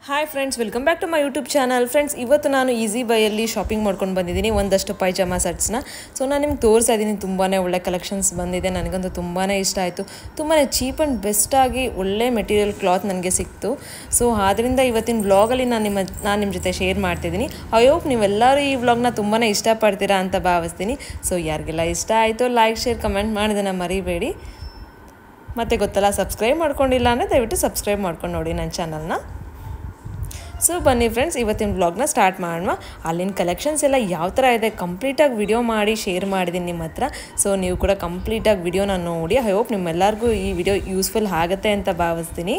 hi friends welcome back to my YouTube channel friends ಇವತ್ತು ನಾನು easy ಬೈಯಲ್ಲಿ shopping ಮಾಡ್ಕೊಂಡು ಬಂದಿದ್ದೀನಿ ಒಂದಷ್ಟು ಪೈಜಾಮ ಸೆಟ್ಸ್ನ ಸೊ ನಾನು ನಿಮ್ಗೆ ತೋರಿಸ್ತಾ ಇದ್ದೀನಿ ತುಂಬಾ ಒಳ್ಳೆ ಕಲೆಕ್ಷನ್ಸ್ ಬಂದಿದೆ ನನಗಂತೂ ತುಂಬಾ ಇಷ್ಟ ಆಯಿತು ತುಂಬಾ ಚೀಪ್ ಆ್ಯಂಡ್ ಬೆಸ್ಟಾಗಿ ಒಳ್ಳೆ ಮೆಟೀರಿಯಲ್ ಕ್ಲಾತ್ ನನಗೆ ಸಿಕ್ತು ಸೊ ಆದ್ದರಿಂದ ಇವತ್ತಿನ ವ್ಲಾಗಲ್ಲಿ ನಾನು ನಿಮ್ಮ ನಾನು ನಿಮ್ಮ ಜೊತೆ ಶೇರ್ ಮಾಡ್ತಿದ್ದೀನಿ ಐ ಹೋಪ್ ನೀವೆಲ್ಲರೂ ಈ ವ್ಲಾಗ್ನ ತುಂಬಾ ಇಷ್ಟಪಡ್ತೀರಾ ಅಂತ ಭಾವಿಸ್ತೀನಿ ಸೊ ಯಾರಿಗೆಲ್ಲ ಇಷ್ಟ ಆಯಿತು ಲೈಕ್ ಶೇರ್ ಕಮೆಂಟ್ ಮಾಡೋದನ್ನು ಮರಿಬೇಡಿ ಮತ್ತು ಗೊತ್ತಲ್ಲ ಸಬ್ಸ್ಕ್ರೈಬ್ ಮಾಡ್ಕೊಂಡಿಲ್ಲ ಅಂದರೆ ದಯವಿಟ್ಟು ಸಬ್ಸ್ಕ್ರೈಬ್ ಮಾಡ್ಕೊಂಡು ನೋಡಿ ನನ್ನ ಚಾನಲ್ನ ಸೊ ಬನ್ನಿ ಫ್ರೆಂಡ್ಸ್ ಇವತ್ತಿನ ಬ್ಲಾಗ್ನ ಸ್ಟಾರ್ಟ್ ಮಾಡೋಣ ಅಲ್ಲಿನ ಕಲೆಕ್ಷನ್ಸ್ ಎಲ್ಲ ಯಾವ ಥರ ಇದೆ ಕಂಪ್ಲೀಟಾಗಿ ವಿಡಿಯೋ ಮಾಡಿ ಶೇರ್ ಮಾಡಿದ್ದೀನಿ ನಿಮ್ಮ ಹತ್ರ ಸೊ ನೀವು ಕೂಡ ಕಂಪ್ಲೀಟಾಗಿ ವಿಡಿಯೋನ ನೋಡಿ ಐ ಹೋಪ್ ನಿಮ್ಮೆಲ್ಲರಿಗೂ ಈ ವಿಡಿಯೋ ಯೂಸ್ಫುಲ್ ಆಗುತ್ತೆ ಅಂತ ಭಾವಿಸ್ತೀನಿ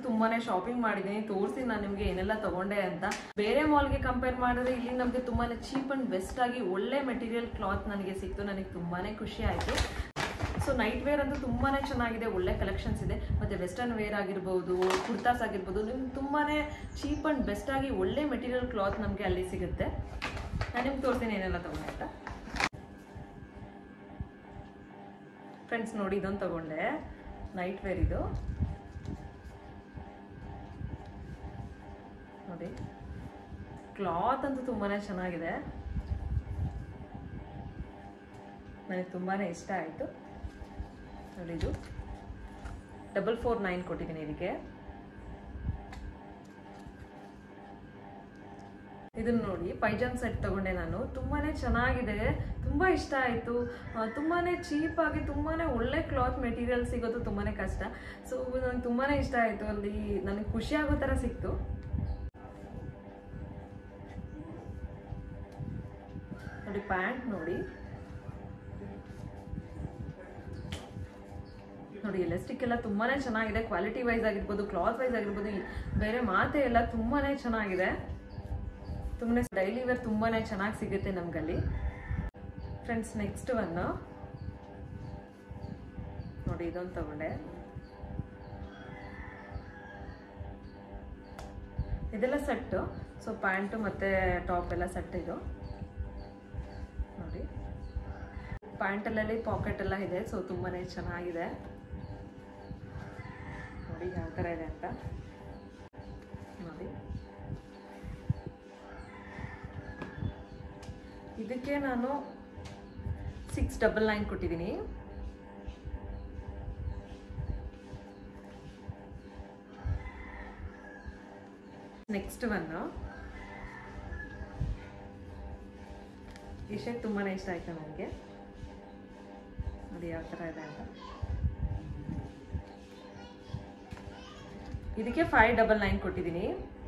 ತುಂಬಾನೇ ಶಾಪಿಂಗ್ ಮಾಡಿದ್ದೀನಿ ತೋರಿಸಿ ನಾನು ನಿಮ್ಗೆ ಏನೆಲ್ಲ ತಗೊಂಡೆ ಅಂತ ಬೇರೆ ಮಾಲ್ಗೆ ಕಂಪೇರ್ ಮಾಡಿದ್ರೆ ಇಲ್ಲಿ ನಮಗೆ ತುಂಬಾನೇ ಚೀಪ್ ಅಂಡ್ ಬೆಸ್ಟ್ ಆಗಿ ಒಳ್ಳೆ ಮೆಟೀರಿಯಲ್ ಕ್ಲಾತ್ ನನಗೆ ಸಿಕ್ತು ನನಗೆ ತುಂಬಾನೇ ಖುಷಿ ಆಯ್ತು ಸೊ ನೈಟ್ ವೇರ್ ಅಂತೂ ತುಂಬಾನೇ ಚೆನ್ನಾಗಿದೆ ಒಳ್ಳೆ ಕಲೆಕ್ಷನ್ಸ್ ಇದೆ ಮತ್ತೆ ವೆಸ್ಟರ್ನ್ ವೇರ್ ಆಗಿರ್ಬೋದು ಕುರ್ತಾಸ್ ಆಗಿರ್ಬೋದು ನಿಮ್ಗೆ ತುಂಬಾನೇ ಚೀಪ್ ಅಂಡ್ ಬೆಸ್ಟ್ ಆಗಿ ಒಳ್ಳೆ ಮೆಟೀರಿಯಲ್ ಕ್ಲಾತ್ ನಮಗೆ ಅಲ್ಲಿ ಸಿಗುತ್ತೆ ನಾನು ನಿಮ್ಗೆ ತೋರಿಸ್ತೀನಿ ಏನೆಲ್ಲ ತಗೊಂಡೆ ಅಂತ ಫ್ರೆಂಡ್ಸ್ ನೋಡಿ ಇದೊಂದು ತಗೊಂಡೆ ನೈಟ್ ವೇರ್ ಇದು ನೋಡಿ ಕ್ಲಾತ್ ಅಂತೂ ತುಂಬಾನೇ ಚೆನ್ನಾಗಿದೆ ನನಗೆ ತುಂಬಾನೇ ಇಷ್ಟ ಆಯಿತು ನೋಡಿ ಇದು ಡಬಲ್ ಫೋರ್ ನೈನ್ ಕೊಟ್ಟಿದ್ದೀನಿ ಇದಕ್ಕೆ ಇದನ್ನ ನೋಡಿ ಪೈಜಾಮ್ ಸೆಟ್ ತಗೊಂಡೆ ನಾನು ತುಂಬಾನೇ ಚೆನ್ನಾಗಿದೆ ತುಂಬಾ ಇಷ್ಟ ಆಯ್ತು ಆ, ತುಂಬಾನೇ ಚೀಪ್ ಆಗಿ ತುಂಬಾನೇ ಒಳ್ಳೆ ಕ್ಲಾತ್ ಮೆಟೀರಿಯಲ್ ಸಿಗೋದು ತುಂಬಾನೇ ಕಷ್ಟ ಸೊ ನನಗೆ ತುಂಬಾನೇ ಇಷ್ಟ ಆಯ್ತು ಅಲ್ಲಿ ನನಗೆ ಖುಷಿ ಆಗೋ ತರ ಸಿಕ್ತು ನೋಡಿ ಪ್ಯಾಂಟ್ ನೋಡಿ ನೋಡಿ ಎಲೆಸ್ಟಿಕ್ ಎಲ್ಲ ತುಂಬಾನೇ ಚೆನ್ನಾಗಿದೆ ಕ್ವಾಲಿಟಿ ವೈಸ್ ಆಗಿರ್ಬೋದು ಕ್ಲಾತ್ ವೈಸ್ ಆಗಿರ್ಬೋದು ಈ ಬೇರೆ ಮಾತೆ ಎಲ್ಲ ತುಂಬಾನೇ ಚೆನ್ನಾಗಿದೆ ತುಂಬಾನೇ ಡೈಲಿ ವೇರ್ ತುಂಬಾನೇ ಚೆನ್ನಾಗಿ ಸಿಗುತ್ತೆ ನಮ್ಗಲ್ಲಿ ಫ್ರೆಂಡ್ಸ್ ನೆಕ್ಸ್ಟ್ ಒನ್ ನೋಡಿ ಇದೊಂದು ತಗೊಂಡೆ ಇದೆಲ್ಲ ಸೆಟ್ಟು ಸೊ ಪ್ಯಾಂಟು ಮತ್ತೆ ಟಾಪ್ ಎಲ್ಲ ಸೆಟ್ ಇದು ನೋಡಿ ಪ್ಯಾಂಟಲ್ಲಿ ಪಾಕೆಟ್ ಎಲ್ಲ ಇದೆ ಸೊ ತುಂಬಾನೇ ಚೆನ್ನಾಗಿದೆ ನೋಡಿ ಯಾವ ಥರ ಇದೆ ಅಂತ ನೋಡಿ ಇದಕ್ಕೆ ನಾನು ಸಿಕ್ಸ್ ಡಬಲ್ ನೈನ್ ಕೊಟ್ಟಿದ್ದೀನಿ ನೆಕ್ಸ್ಟ್ ಒನ್ ಈ ಶರ್ಟ್ ತುಂಬಾನೇ ಇಷ್ಟ ಆಯ್ತು ನನಗೆ ನೋಡಿ ಯಾವ ಥರ ಇದೆ ಅಂತ ಇದಕ್ಕೆ ಫೈವ್ ಡಬಲ್ ನೈನ್ ಕೊಟ್ಟಿದ್ದೀನಿ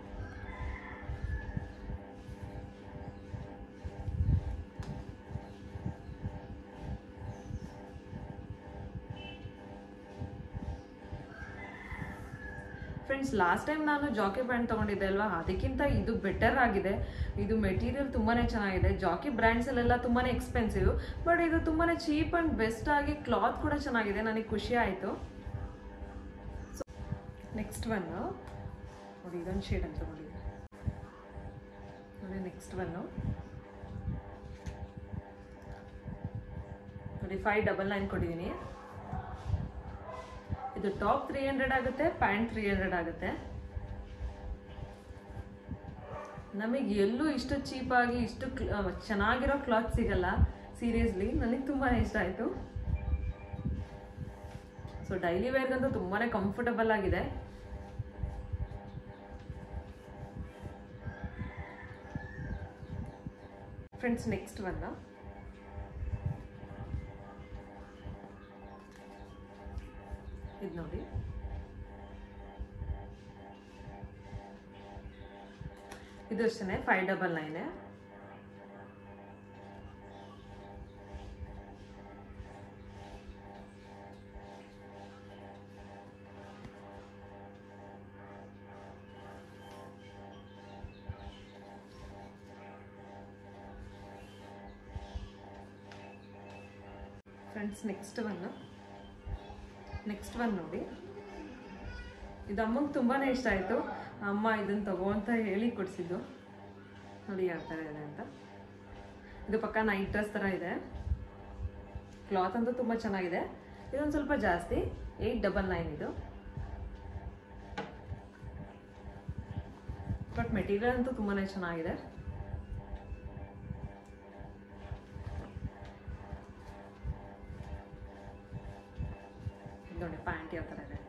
ಫ್ರೆಂಡ್ಸ್ ಲಾಸ್ಟ್ ಟೈಮ್ ನಾನು ಜಾಕಿ ಬ್ರ್ಯಾಂಡ್ ತಗೊಂಡಿದ್ದೆ ಅಲ್ವಾ ಅದಕ್ಕಿಂತ ಇದು ಬೆಟರ್ ಆಗಿದೆ ಇದು ಮೆಟೀರಿಯಲ್ ತುಂಬಾನೇ ಚೆನ್ನಾಗಿದೆ ಜಾಕಿ ಬ್ರ್ಯಾಂಡ್ಸ್ ಅಲ್ಲೆಲ್ಲ ತುಂಬಾನೇ ಎಕ್ಸ್ಪೆನ್ಸಿವ್ ಬಟ್ ಇದು ತುಂಬಾನೇ ಚೀಪ್ ಅಂಡ್ ಬೆಸ್ಟ್ ಆಗಿ ಕ್ಲಾತ್ ಕೂಡ ಚೆನ್ನಾಗಿದೆ ನನಗೆ ಖುಷಿ ಆಯಿತು ನೆಕ್ಸ್ಟ್ ಒನ್ ನೋಡಿ ಇದೊಂದು ಶೇಡ್ ಅಂತ ನೋಡಿ ನೋಡಿ ನೆಕ್ಸ್ಟ್ ಒನ್ನು ನೋಡಿ ಫೈವ್ ಡಬಲ್ ನೈನ್ ಕೊಟ್ಟಿದ್ದೀನಿ ಇದು ಟಾಪ್ ತ್ರೀ ಹಂಡ್ರೆಡ್ ಆಗುತ್ತೆ ಪ್ಯಾಂಟ್ ತ್ರೀ ಹಂಡ್ರೆಡ್ ಆಗುತ್ತೆ ನಮಗೆ ಎಲ್ಲೂ ಇಷ್ಟು ಚೀಪಾಗಿ ಇಷ್ಟು cl- ಆ, ಚೆನ್ನಾಗಿರೋ ಕ್ಲಾತ್ ಸಿಗಲ್ಲ ಸೀರಿಯಸ್ಲಿ ನನಗೆ ತುಂಬಾ ಇಷ್ಟ ಆಯಿತು ಸೊ ಡೈಲಿ ವೇರ್ಗಂತೂ ತುಂಬಾನೇ ಕಂಫರ್ಟಬಲ್ ಆಗಿದೆ ಫ್ರೆಂಡ್ಸ್ ನೆಕ್ಸ್ಟ್ ಒನ್ ಇದು ನೋಡಿ ಇದು ಅಷ್ಟೇ five double nine friends next one next one ನೋಡಿ ಇದು ಅಮ್ಮಂಗೆ ತುಂಬಾ ಇಷ್ಟ ಆಯಿತು ಅಮ್ಮ ಇದನ್ನು ತಗೋ ಅಂತ ಹೇಳಿ ಕೊಡಿಸಿದ್ದು ನೋಡಿ ಯಾವ ಥರ ಇದೆ ಅಂತ ಇದು ಪಕ್ಕ ನೈಟ್ ಡ್ರೆಸ್ ಥರ ಇದೆ ಕ್ಲಾತ್ ಅಂತೂ ತುಂಬ ಚೆನ್ನಾಗಿದೆ ಇದೊಂದು ಸ್ವಲ್ಪ ಜಾಸ್ತಿ ಏಯ್ಟ್ ಡಬಲ್ ನೈನ್ ಇದು ಬಟ್ ಮೆಟೀರಿಯಲ್ ಅಂತೂ ತುಂಬಾ ಚೆನ್ನಾಗಿದೆ ನೋಡಿ ಪ್ಯಾಂಟ್ ಯಾವ ಥರ ಇದೆ ಅಂತ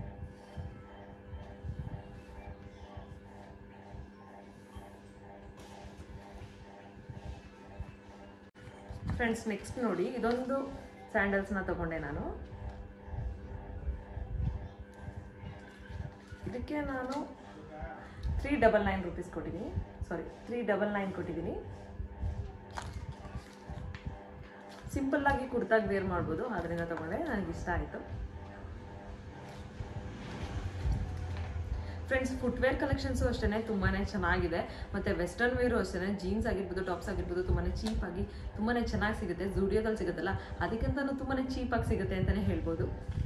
ಫ್ರೆಂಡ್ಸ್ ನೆಕ್ಸ್ಟ್ ನೋಡಿ ಇದೊಂದು ಸ್ಯಾಂಡಲ್ಸ್ನ ತಗೊಂಡೆ ನಾನು ಇದಕ್ಕೆ ನಾನು ತ್ರೀ ಡಬಲ್ ನೈನ್ ರುಪೀಸ್ ಕೊಟ್ಟಿದ್ದೀನಿ ಸಾರಿ ತ್ರೀ ಡಬಲ್ ನೈನ್ ಕೊಟ್ಟಿದ್ದೀನಿ ಸಿಂಪಲ್ ಆಗಿ ಕುರ್ತಾಗಿ ವೇರ್ ಮಾಡ್ಬೋದು ಅದರಿಂದ ತಗೊಂಡೆ ನನಗೆ ಇಷ್ಟ ಆಯಿತು ಫ್ರೆಂಡ್ಸ್ ಫುಟ್ವೇರ್ ಕಲೆಕ್ಷನ್ಸು ಅಷ್ಟೇ ತುಂಬಾ ಚೆನ್ನಾಗಿದೆ ಮತ್ತು ವೆಸ್ಟರ್ನ್ ವೇರು ಅಷ್ಟೇ ಜೀನ್ಸ್ ಆಗಿರ್ಬೋದು ಟಾಪ್ಸ್ ಆಗಿರ್ಬೋದು ತುಂಬಾ ಚೀಪಾಗಿ ತುಂಬಾ ಚೆನ್ನಾಗಿ ಸಿಗುತ್ತೆ ಜೂಡಿಯೋದಲ್ಲಿ ಸಿಗುತ್ತಲ್ಲ ಅದಕ್ಕಿಂತನೂ ತುಂಬಾ ಚೀಪಾಗಿ ಸಿಗುತ್ತೆ ಅಂತಲೇ ಹೇಳ್ಬೋದು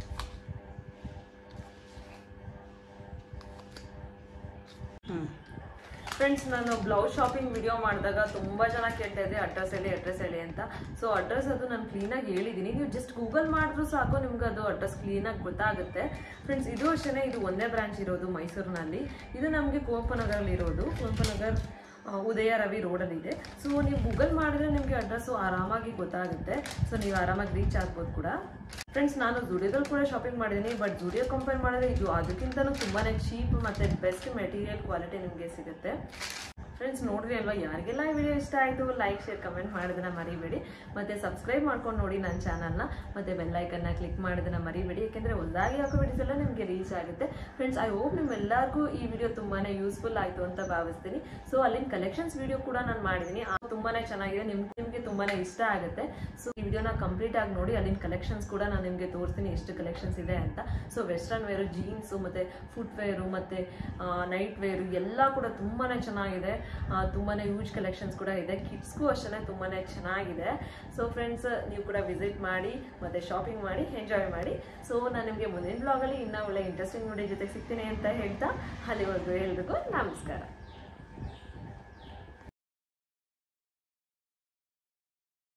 ಫ್ರೆಂಡ್ಸ್ ನಾನು ಬ್ಲೌಸ್ ಶಾಪಿಂಗ್ ವಿಡಿಯೋ ಮಾಡಿದಾಗ ತುಂಬ ಜನ ಕೇಳ್ತಾ ಇದ್ದೆ ಅಡ್ರೆಸ್ ಹೇಳಿ ಅಡ್ರೆಸ್ ಹೇಳಿ ಅಂತ ಸೊ ಅಡ್ರೆಸ್ ಅದು ನಾನು ಕ್ಲೀನಾಗಿ ಹೇಳಿದ್ದೀನಿ ನೀವು ಜಸ್ಟ್ ಗೂಗಲ್ ಮಾಡಿದ್ರು ಸಾಕು ನಿಮ್ಗೆ ಅದು ಅಡ್ರೆಸ್ ಕ್ಲೀನಾಗಿ ಗೊತ್ತಾಗುತ್ತೆ ಫ್ರೆಂಡ್ಸ್ ಇದು ಅಷ್ಟೇ ಇದು ಒಂದೇ ಬ್ರಾಂಚ್ ಇರೋದು ಮೈಸೂರಿನಲ್ಲಿ ಇದು ನಮಗೆ ಕುವೆಂಪು ನಗರಲ್ಲಿ ಇರೋದು ಕುವೆಂಪು ನಗರ್ ಆ, ಉದಯ ರವಿ ರೋಡಲ್ಲಿ ಇದೆ ಸೊ ನೀವು ಗೂಗಲ್ ಮಾಡಿದ್ರೆ ನಿಮಗೆ ಅಡ್ರೆಸ್ಸು ಆರಾಮಾಗಿ ಗೊತ್ತಾಗುತ್ತೆ ಸೊ ನೀವು ಆರಾಮಾಗಿ ರೀಚ್ ಆಗ್ಬೋದು ಕೂಡ ಫ್ರೆಂಡ್ಸ್ ನಾನು ಜುಡಿಯೋದಲ್ಲಿ ಕೂಡ ಶಾಪಿಂಗ್ ಮಾಡಿದ್ದೀನಿ ಬಟ್ ಜುಡಿಯೋ ಕಂಪೇರ್ ಮಾಡಿದ್ರೆ ಇದು ಅದಕ್ಕಿಂತಲೂ ತುಂಬಾ ಚೀಪ್ ಮತ್ತು ಬೆಸ್ಟ್ ಮೆಟೀರಿಯಲ್ ಕ್ವಾಲಿಟಿ ನಿಮಗೆ ಸಿಗುತ್ತೆ ಫ್ರೆಂಡ್ಸ್ ನೋಡ್ರಿ ಅಲ್ವಾ ಯಾರಿಗೆಲ್ಲ ಈ ವಿಡಿಯೋ ಇಷ್ಟ ಆಯಿತು ಲೈಕ್ ಶೇರ್ ಕಮೆಂಟ್ ಮಾಡೋದನ್ನ ಮರಿಬೇಡಿ ಮತ್ತು ಸಬ್ಸ್ಕ್ರೈಬ್ ಮಾಡ್ಕೊಂಡು ನೋಡಿ ನನ್ನ ಚಾನಲ್ನ ಮತ್ತು ಬೆಲ್ಲೈಕನ್ನ ಕ್ಲಿಕ್ ಮಾಡೋದನ್ನ ಮರಿಬೇಡಿ ಯಾಕೆಂದರೆ ಹೊಸದಾಗಿ ಹಾಕೋ ವಿಡಿಯೋಸ್ ಎಲ್ಲ ನಿಮಗೆ ರೀಚ್ ಆಗುತ್ತೆ ಫ್ರೆಂಡ್ಸ್ ಐ ಹೋಪ್ ನಿಮ್ಮೆಲ್ಲರಿಗೂ ಈ ವಿಡಿಯೋ ತುಂಬಾ ಯೂಸ್ಫುಲ್ ಆಯಿತು ಅಂತ ಭಾವಿಸ್ತೀನಿ ಸೊ ಅಲ್ಲಿನ ಕಲೆಕ್ಷನ್ಸ್ ವಿಡಿಯೋ ಕೂಡ ನಾನು ಮಾಡಿದ್ದೀನಿ ಆ ತುಂಬಾ ಚೆನ್ನಾಗಿದೆ ನಿಮ್ಗೆ ನಿಮಗೆ ತುಂಬಾ ಇಷ್ಟ ಆಗುತ್ತೆ ಸೊ ಈ ವಿಡಿಯೋನ ಕಂಪ್ಲೀಟ್ ಆಗಿ ನೋಡಿ ಅಲ್ಲಿನ ಕಲೆಕ್ಷನ್ಸ್ ಕೂಡ ನಾನು ನಿಮಗೆ ತೋರಿಸ್ತೀನಿ ಎಷ್ಟು ಕಲೆಕ್ಷನ್ಸ್ ಇದೆ ಅಂತ ಸೊ ವೆಸ್ಟರ್ನ್ ವೇರು ಜೀನ್ಸು ಮತ್ತು ಫುಟ್ ವೇರು ಮತ್ತು ನೈಟ್ ವೇರು ಎಲ್ಲ ಕೂಡ ತುಂಬಾ ಚೆನ್ನಾಗಿದೆ ಆ, ತುಂಬಾನೇ ಯೂಜ್ ಕಲೆಕ್ಷನ್ಸ್ ಕೂಡ ಇದೆ ಕಿಡ್ಸ್ಗೂ ಅಷ್ಟೇ ತುಂಬಾನೇ ಚೆನ್ನಾಗಿದೆ ಸೊ ಫ್ರೆಂಡ್ಸ್ ನೀವು ಕೂಡ ವಿಸಿಟ್ ಮಾಡಿ ಮತ್ತೆ ಶಾಪಿಂಗ್ ಮಾಡಿ ಎಂಜಾಯ್ ಮಾಡಿ ಸೊ ನಾನು ನಿಮಗೆ ಮುಂದಿನ ಬ್ಲಾಗಲ್ಲಿ ಇನ್ನೂ ಒಳ್ಳೆ ಇಂಟ್ರೆಸ್ಟಿಂಗ್ ವಿಡಿಯೋ ಜೊತೆ ಸಿಗ್ತೀನಿ ಅಂತ ಹೇಳ್ತಾ ಅಲ್ಲಿವರೆಗೂ ಎಲ್ರಿಗೂ ನಮಸ್ಕಾರ